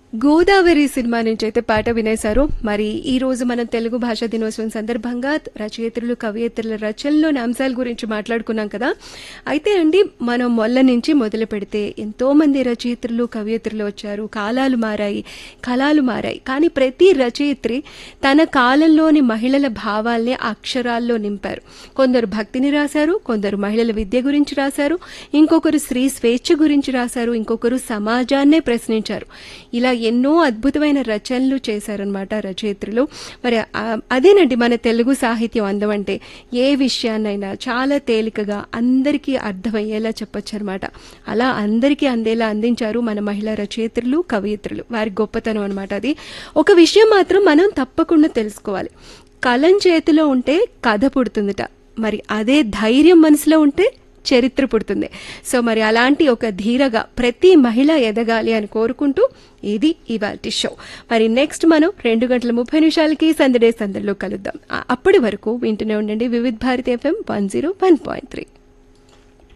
Godavari cinema నుంచి అయితే పాట వినేశారు మరి ఈ రోజు మనం తెలుగు భాషా దినోత్సవం సందర్భంగా రచయిత్రులు కవయిత్రుల రచనలోని అంశాల గురించి మాట్లాడుకున్నాం కదా అయితే అండి మనం మొల్ల నుంచి మొదలు పెడితే ఎంతో మంది రచయిత్రులు కవయిత్రులు వచ్చారు కాలాలు మారాయి కళాలు మారాయి కానీ ప్రతి రచయిత్రి తన కాలంలోని మహిళల భావాల్ని అక్షరాల్లో నింపారు కొందరు భక్తిని రాశారు కొందరు మహిళల విద్య గురించి రాశారు ఇంకొకరు స్త్రీ స్వేచ్ఛ గురించి రాశారు ఇంకొకరు సమాజాన్నే ప్రశ్నించారు ఇలా ఎన్నో అద్భుతమైన రచనలు చేశారనమాట రచయిత్రులు మరి ఆ- అదేనండి మన తెలుగు సాహిత్యం అందం అంటే ఏ విషయాన్నైనా చాలా తేలికగా అందరికీ అర్థమయ్యేలా చెప్పొచ్చు అనమాట అలా అందరికీ అందేలా అందించారు మన మహిళా రచయిత్రులు కవయిత్రులు వారి గొప్పతనం అనమాట అది ఒక విషయం మాత్రం మనం తప్పకుండా తెలుసుకోవాలి కలం చేతిలో ఉంటే కథ పుడుతుందట మరి అదే ధైర్యం మనసులో ఉంటే చరిత్ర పుడుతుంది సో మరి అలాంటి ఒక ధీరగా ప్రతి మహిళ ఎదగాలి అని కోరుకుంటూ ఇది ఇవాల్టి షో మరి నెక్స్ట్ మనం రెండు గంటల ముప్పై నిమిషాలకి సందడే సందడిలో కలుద్దాం ఆ- అప్పటి వరకు వింటూనే ఉండండి Vividh Bharati FM one zero one point three